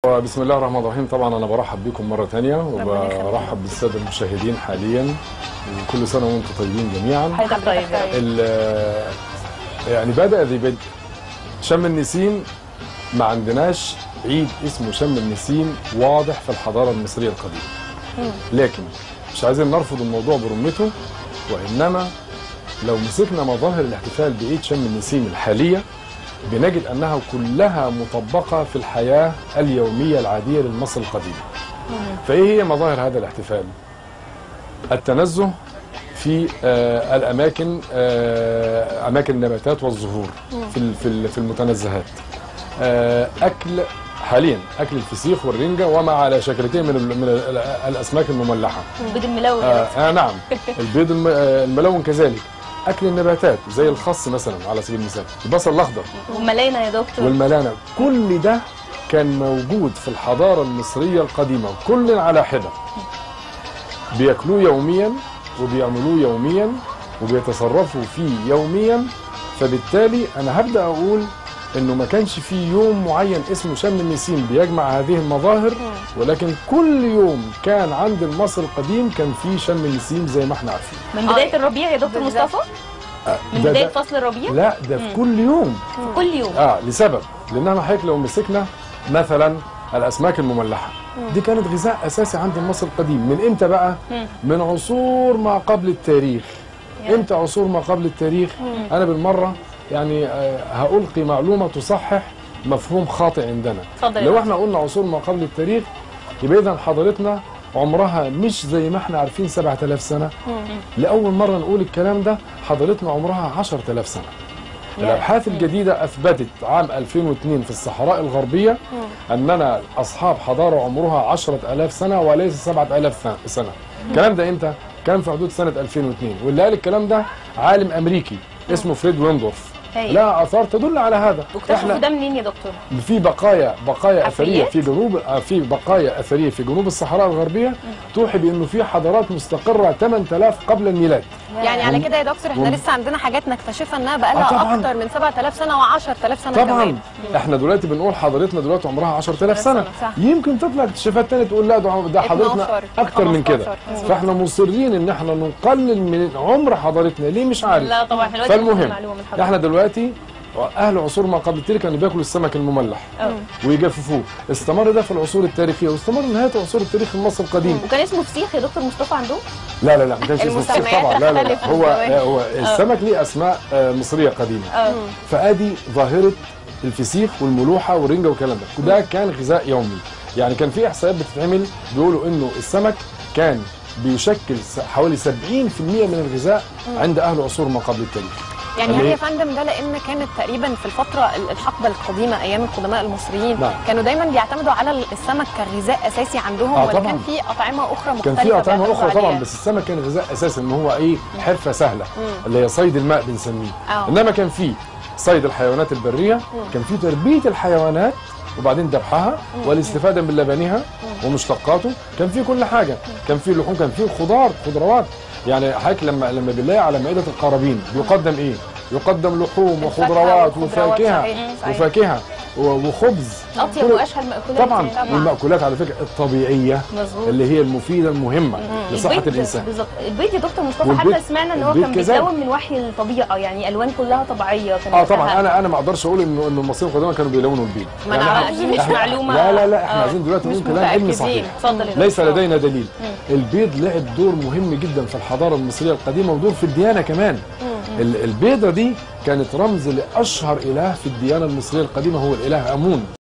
بسم الله الرحمن الرحيم طبعا انا برحب بكم مره ثانيه وبرحب بالساده المشاهدين حاليا وكل سنه وانتم طيبين جميعا حضرتك طيب ال- يعني بدا ذي بدء شم النسيم ما عندناش عيد اسمه شم النسيم واضح في الحضاره المصريه القديمه لكن مش عايزين نرفض الموضوع برمته وانما لو مسكنا مظاهر الاحتفال بعيد شم النسيم الحاليه بنجد انها كلها مطبقه في الحياه اليوميه العاديه للمصري القديم. فايه هي مظاهر هذا الاحتفال؟ التنزه في آه الاماكن آه اماكن النباتات والزهور في ال- في ال- في المتنزهات. آه اكل حاليا اكل الفسيخ والرنجه وما على شكلتين من ال- من ال- الاسماك المملحه. البيض الملون آه, آه نعم البيض الم- آه، الملون كذلك اكل النباتات زي الخس مثلا على سبيل المثال البصل الاخضر وملاينا يا دكتور والملانه كل ده كان موجود في الحضاره المصريه القديمه كل على حده بياكلوه يوميا وبيعملوه يوميا وبيتصرفوا فيه يوميا فبالتالي انا هبدا اقول انه ما كانش في يوم معين اسمه شم النسيم بيجمع هذه المظاهر ولكن كل يوم كان عند المصري القديم كان في شم النسيم زي ما احنا عارفين من بدايه الربيع يا دكتور بالظبط. مصطفى من ده- بدايه ده- فصل الربيع لا ده في كل يوم كل يوم اه لسبب لانها حضرتك لو مسكنا مثلا الاسماك المملحه دي كانت غذاء اساسي عند المصري القديم من امتى بقى من عصور ما قبل التاريخ امتى عصور ما قبل التاريخ انا بالمره يعني آه، هألقي معلومه تصحح مفهوم خاطئ عندنا اتفضل يا لو دكتور. احنا قلنا عصور ما قبل التاريخ يبقى اذا حضارتنا عمرها مش زي ما احنا عارفين 7000 سنه لاول مره نقول الكلام ده حضارتنا عمرها 10000 سنه الابحاث الجديده اثبتت عام 2002 في الصحراء الغربيه اننا اصحاب حضاره عمرها 10000 سنه وليس 7000 سنه الكلام ده امتى كان في حدود سنه 2002 واللي قال الكلام ده عالم امريكي اسمه فريد ويندورف هايل. لا اثار تدل على هذا واكتشفوا ده منين يا دكتور؟ في بقايا بقايا اثريه حفريات؟ في جنوب آه، في بقايا اثريه في جنوب الصحراء الغربيه توحي بانه في حضارات مستقره 8000 قبل الميلاد يعني على كده يا دكتور احنا وم- لسه عندنا حاجات نكتشفها انها آه بقى طبعاً. لها اكتر من 7000 سنه و10000 سنه طبعا كمان احنا دلوقتي بنقول حضارتنا دلوقتي عمرها 10000 سنه صح. يمكن تطلع اكتشافات تانية تقول لا ده ده حضارتنا 12 اكتر من كده 15. فاحنا مصرين ان احنا نقلل من عمر حضارتنا ليه مش عارف لا طبعا احنا دلوقتي بناخد فالمهم معلومه من حضرتك احنا دلوقتي اهل عصور ما قبل التاريخ كانوا بياكلوا السمك المملح أه. ويجففوه استمر ده في العصور التاريخيه واستمر لنهايه عصور التاريخ المصري القديم وكان اسمه فسيخ يا دكتور مصطفى عندهم؟ لا لا لا ما كانش اسمه فسيخ المسميات طبعا لا لا, لا تختلف هو كمان. هو السمك ليه اسماء آه، مصريه قديمه اه فادي ظاهره الفسيخ والملوحه والرنجه والكلام ده وده كان غذاء يومي يعني كان في احصائيات بتتعمل بيقولوا انه السمك كان بيشكل س- حوالي 70% من الغذاء عند اهل عصور ما قبل التاريخ يعني ليه؟ هل يا فندم ده لان كانت تقريبا في الفتره ال- الحقبه القديمه ايام القدماء المصريين نعم. كانوا دايما بيعتمدوا على السمك كغذاء اساسي عندهم آه ولا طبعاً. كان في اطعمه اخرى كان مختلفه في اطعمه بيعتمدوا اخرى طبعا عليها؟ بس السمك كان غذاء اساسي ان هو ايه حرفه سهله اللي هي صيد الماء بنسميه آه. انما كان في صيد الحيوانات البريه كان في تربيه الحيوانات وبعدين ذبحها والاستفاده من لبنها ومشتقاته كان في كل حاجه كان في لحوم كان في خضار خضروات يعني حضرتك لما لما بنلاقي على مائده القرابين بيقدم ايه يقدم لحوم الفاكهة وخضروات والخضروات، وفاكهه صحيح، صحيح. وفاكهه و- وخبز اطيب كل- واشهى المأكولات طبعا يعني. والمأكولات على فكره الطبيعيه مظبوط اللي هي المفيده المهمه لصحه البيض الانسان بالظبط البيض يا دكتور مصطفى والبيض- حتى سمعنا ان هو البيض كان كذلك. بيتلون من وحي الطبيعه يعني الوان كلها طبيعيه كان اه طبعا وقتها. انا انا ما اقدرش اقول انه انه المصريين القدامى كانوا بيلونوا البيض ما يعني نعرفش. إحنا- دي مش إحنا- معلومة. لا لا لا احنا آه. عايزين دلوقتي مش نقول كلام علمي متأكدين. صحيح اتفضل يا ليس دكتور. لدينا دليل البيض لعب دور مهم جدا في الحضاره المصريه القديمه ودور في الديانه كمان ال- البيضه دي كانت رمز لاشهر اله في الديانه المصريه القديمه هو الاله امون